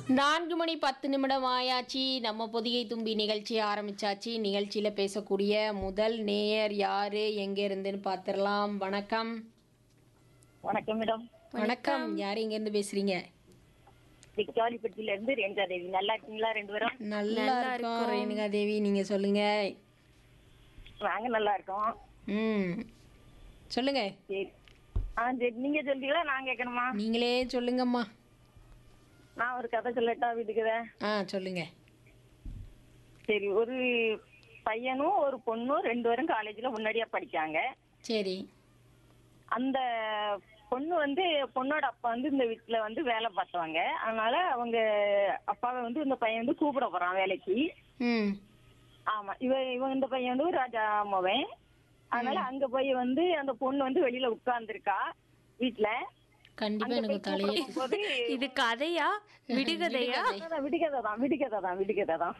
நான்கு மணி பத்து நிமிடம் ஆயாச்சு நம்ம பொதிகை தும்பி நிகழ்ச்சி ஆரம்பிச்சாச்சு நிகழ்ச்சியில பேசக்கூடிய முதல் நேயர் யாரு எங்க இருந்துன்னு பார்த்துடலாம் வணக்கம் வணக்கம் மேடம் வணக்கம் யாரு எங்க இருந்து பேசுறீங்க விக்டாலிப்பட்டியில இருந்து ரேணுகா தேவி நல்லா இருக்கீங்களா ரெண்டு பேரும் நல்லா இருக்கோம் ரேணுகா தேவி நீங்க சொல்லுங்க நாங்க நல்லா இருக்கோம் ம் சொல்லுங்க சரி ஆ சரி நீங்க சொல்றீங்களா நான் கேட்கணுமா நீங்களே சொல்லுங்கம்மா நான் ஒரு கதை சொல்லட்டா வீட்டுக்குத ஆ சொல்லுங்க சரி ஒரு பையனும் ஒரு பொண்ணும் ரெண்டு பேரும் காலேஜ்ல முன்னாடியா படிக்காங்க சரி அந்த பொண்ணு வந்து பொண்ணோட அப்பா வந்து இந்த வீட்டுல வந்து வேலை பார்த்தவங்க அதனால அவங்க அப்பாவை வந்து இந்த பையன் வந்து கூப்பிட போறான் வேலைக்கு ம் ஆமா இவ இவன் இந்த பையன் வந்து ஒரு ராஜா மவன் அதனால அங்க போய் வந்து அந்த பொண்ணு வந்து வெளியில உட்கார்ந்துருக்கா வீட்டுல கண்டிப்பா எனக்கு தலையே போது இது கதையா விடுகதையா விடுகதை தான் விடுகதை தான் விடுகதை தான்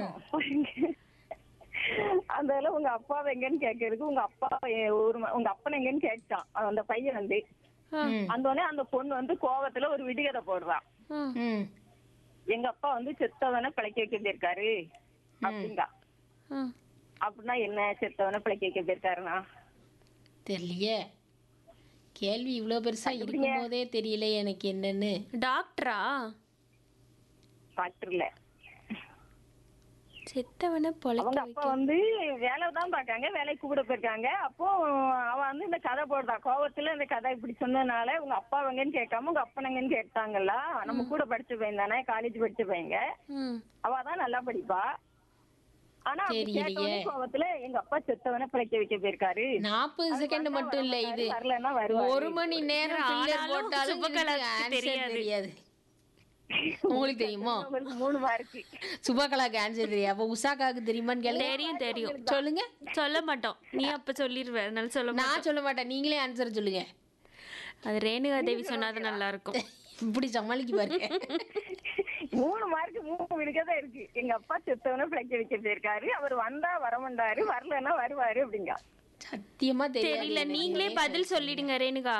அந்த இதுல உங்க அப்பாவை எங்கன்னு கேட்கறதுக்கு உங்க அப்பா எ- ஒரு ம- உங்க அப்பன் எங்கன்னு கேட்டான் அந்த பையன் வந்து ம் அந்த உடனே அந்த பொண்ணு வந்து கோவத்துல ஒரு விடுகதை போடுறான் ம் எங்க அப்பா வந்து செத்தவனை பிழைக்க வைக்க போயிருக்காரு அப்படிங்கா அப்படின்னா என்ன செத்தவனை பிழைக்க வைக்க போயிருக்காருன்னா தெரியலையே கேள்வி இவ்வளோ பெருசா இருக்கும்போதே தெரியல எனக்கு என்னன்னு டாக்டரா டாக்டர்ல செத்தவன பொழைக்க அவங்க அப்பா வந்து வேலை தான் பார்க்காங்க வேலைக்கு கூப்பிட போயிருக்காங்க அப்போ அவன் வந்து இந்த கதை போடுறான் கோவத்துல இந்த கதை இப்படி சொன்னதுனால உங்க அப்பா எங்கன்னு கேட்காம உங்க அப்பனங்கன்னு கேட்டாங்கல்ல நம்ம கூட படிச்ச பையன் தானே காலேஜ் படிச்ச பையங்க ம். அவ தான் நல்லா படிப்பா ஆனா அப்படி தெரியலையே. கேட்டவுடனே கோவத்துல எங்க அப்பா செத்தவனை பிழைக்க வைக்க போயிருக்காரு நாற்பது செகண்ட் மட்டும் இல்ல இது வரலன்னா வருவாரு ஒரு மணி நேரம் filler ஆனாலும் போட்டாலும் சுபகலாக்கு இதுக்கு answer தெரியாது. தெரியாது உங்களுக்கு தெரியுமா உங்களுக்கு மூணு மார்க்கு சுபகலாக்கு ஆன்சர் தெரியும் அப்ப உஷாக்காக்கு தெரியுமான்னு கேளு தெரியும் தெரியும் சொல்லுங்க சொல்ல மாட்டோம் நீ அப்ப சொல்லிருவ அதனால சொல்ல மாட்டோம் நான் சொல்ல மாட்டேன் நீங்களே ஆன்சர் சொல்லுங்க அது ரேணுகா தேவி சொன்னாதான் நல்லா இருக்கும் இப்படி சமாளிக்க பாருங்க மூணு மார்க் மூணு விடுக்கதான் இருக்கு எங்க அப்பா செத்தவனை பிழைக்க வைக்க போயிருக்காரு அவர் வந்தா வரமாட்டாரு வரலன்னா வருவாரு அப்படிங்க சத்தியமா தெரியல தெரியல நீங்களே பதில் சொல்லிடுங்க ரேணுகா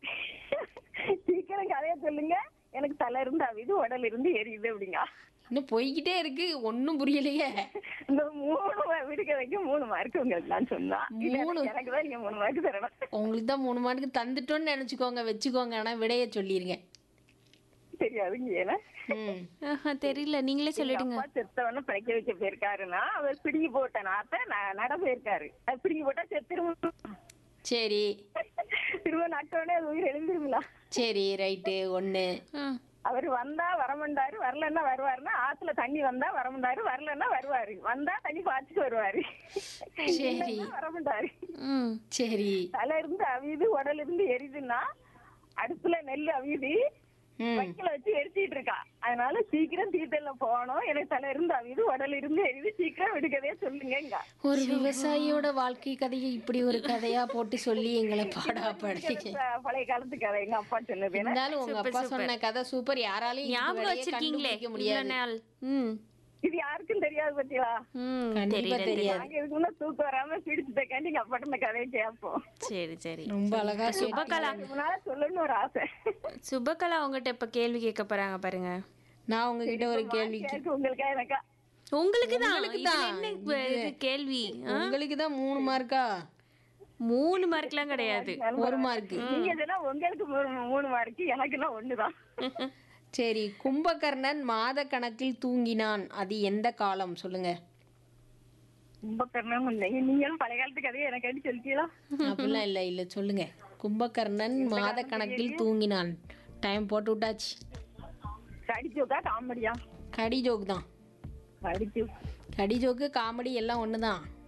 சீக்கிரம் கதைய சொல்லுங்க எனக்கு தலை இருந்து அவிது உடல் இருந்து எரியுது அப்படிங்க இன்னும் போய்கிட்டே இருக்கு ஒண்ணும் புரியலையே இந்த மூணு விடுக்கதைக்கு மூணு மார்க் உங்களுக்கு நான் சொன்னா இல்ல, மூணு? எனக்கு தான் நீங்க மூணு மார்க் தரணும் உங்களுக்கு தான் மூணு மாட்டுக்கு தந்துட்டோம்னு நினைச்சுக்கோங்க வச்சுக்கோங்க ஆனா விடைய சொல்லிருங்க தெரியாதுங்க ஏன்னா ம் ஆஹா, தெரியல நீங்களே எங்க சொல்லிடுங்க அப்பா செத்தவன பிழைக்க வைக்க போயிருக்காருன்னா அவர் பிடிங்கி போட்ட நாத்த ந- நட போயிருக்காரு அது பிடிங்கி போட்டா செத்துருவோம் சரி திரும்ப நட்டோடனே அது உயிர் எழுந்திருங்களா சரி ரைட்டு ஒண்ணு ஆ. அவர் வந்தா வரமாட்டாரு வரலன்னா வருவாருன்னா ஆத்துல தண்ணி வந்தா வரமாட்டாரு வரலன்னா வருவாரு வந்தா தண்ணி பாய்ச்சிட்டு வருவாரு சரி இல்லைன்னா வரமாட்டாரு ம் சரி தலை இருந்து அவியுது உடல் இருந்து எரியுதுன்னா அடுப்புல நெல் அவியுது ம் வைக்கல வச்சு எரிச்சிட்டு இருக்கா அதனால சீக்கிரம் தீட்டல்ல போகணும் எனக்கு தலை இருந்து அவியுது உடல் இருந்து எரியுது சீக்கிரம் விடுக்கதே சொல்லுங்க ஒரு விவசாயியோட வாழ்க்கை கதையை இப்படி ஒரு கதையா போட்டு சொல்லி எங்களை பாடா படுத்திக்க பழைய காலத்து கதை எங்க அப்பா சொன்னது ஏன்னா இருந்தாலும் உங்க அப்பா சொன்ன கதை சூப்பர் யாராலையும் இந்த ஞாபகம் வேலையை வச்சிருக்கீங்களே கண்டுபிடிக்க இவ்வளவு முடியாது நாள் ம் இது யாருக்கும் தெரியாது பத்தியா ம் கண்டிப்பா தெரியல தெரியாது நாங்க இதுக்கு முன்ன தூக்கம் வராம பிடிச்சதுக்காண்டி எங்க அப்பாட்ட இந்த கதையை கேட்போம் சரி சரி ரொம்ப அழகா சுபகலா ரொம்ப நாளா சொல்லணும்னு ஒரு ஆசை சுபகலா உங்ககிட்ட இப்ப கேள்வி கேட்க போறாங்க பாருங்க நான் உங்ககிட்ட ஒரு கேள்வி கேட்க உங்களுக்கா எனக்கா உங்களுக்கு தான் உங்களுக்கு இதுல தான். என்ன இப்ப இது கேள்வி ஆ? உங்களுக்கு தான் மூணு மார்க்கா மூணு மார்க்லாம் கிடையாது ஒரு மார்க் நீங்க இதெல்லாம் உங்களுக்கு மூணு மூணு மார்க்கு எனக்குன்னா ஒண்ணுதான் சரி கும்பகர்ணன் மாத கணக்கில் தூங்கினான் அது எந்த காலம் சொல்லுங்க ரொம்ப கருணம் இல்லைங்க நீங்களும் பழைய காலத்து கதையை எனக்காண்டி சொல்லிட்டீங்களா அப்படிலாம் இல்ல இல்ல சொல்லுங்க கும்பகர்ணன் மாத கணக்கில் தூங்கினான் டைம் போட்டு விட்டாச்சு கடிச்சோக்கா காமெடியா கடி ஜோக் தான் கடிச்சு கடி ஜோக்கு காமெடி எல்லாம் ஒண்ணுதான்